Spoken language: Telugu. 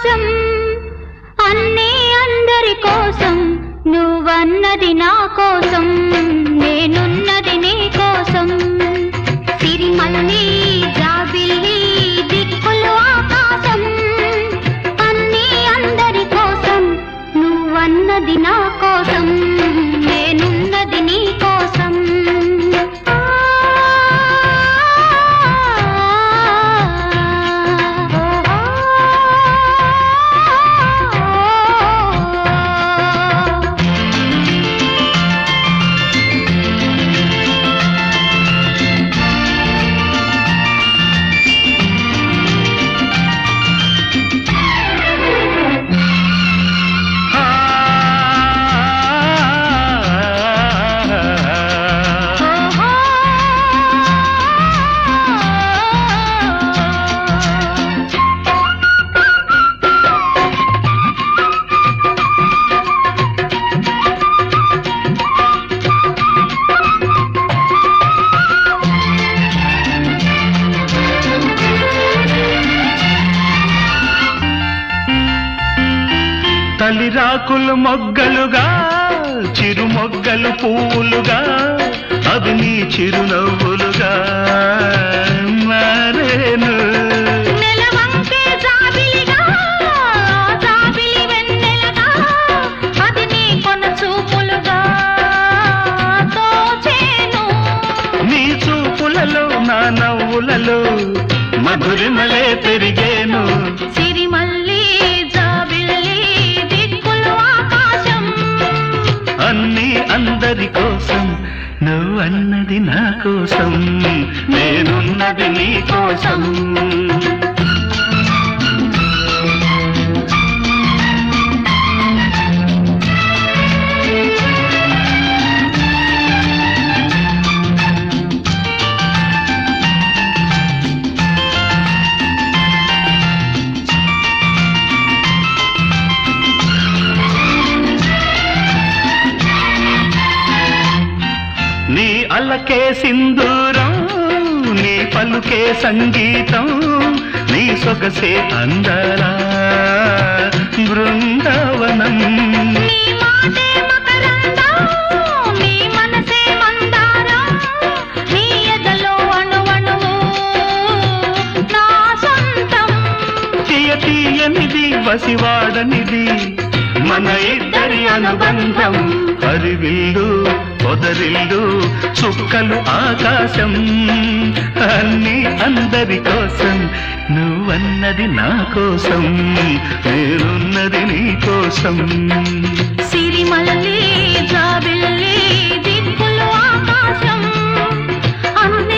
ఆకాశం అన్నీ అందరి కోసం నువ్వన్నది నా కోసం నేనున్నది నీ కోసం సిరిమల్లి జాబిల్లి దిక్కులు ఆకాశం అన్నీ అందరి కోసం నువ్వన్నది నా కోసం నేనున్నది నీ కోసం తలిరాకులు మొగ్గలుగా చిరు మొగ్గలు పువ్వులుగా అవి నీ చిరునవ్వులుగా మారేను నెలవంకే జాబిలిగా జాబిలి వెన్నెలగా అది నీ కొన చూపులుగా తోచేను నీ చూపులలో నా నవ్వులలో మధురిమలే పెరిగేను సిరిమల్లి జాబిల్లి దిక్కులు ఆకాశం అన్నీ అందరి కోసం నువ్వన్నది నా కోసం నేనున్నది నీ కోసం నీ అల్లకే సింధూరం నీ పలుకే సంగీతం నీ సొగసే అందరా బృందావనం నీ మాటే మకరందం నీ మనసే మందారం నీ ఎదలో అణువణువు నా సొంతం తీయ తీయనిది వసివాడనిది మన ఇద్దరి అనుబంధం హరివిల్లు పొదరిల్లు చుక్కలు ఆకాశం అన్ని అందరి కోసం నువ్వన్నది నా కోసం నేనున్నది నీ కోసం సిరిమల్లి జాబిల్లి దిక్కులు ఆకాశం అన్ని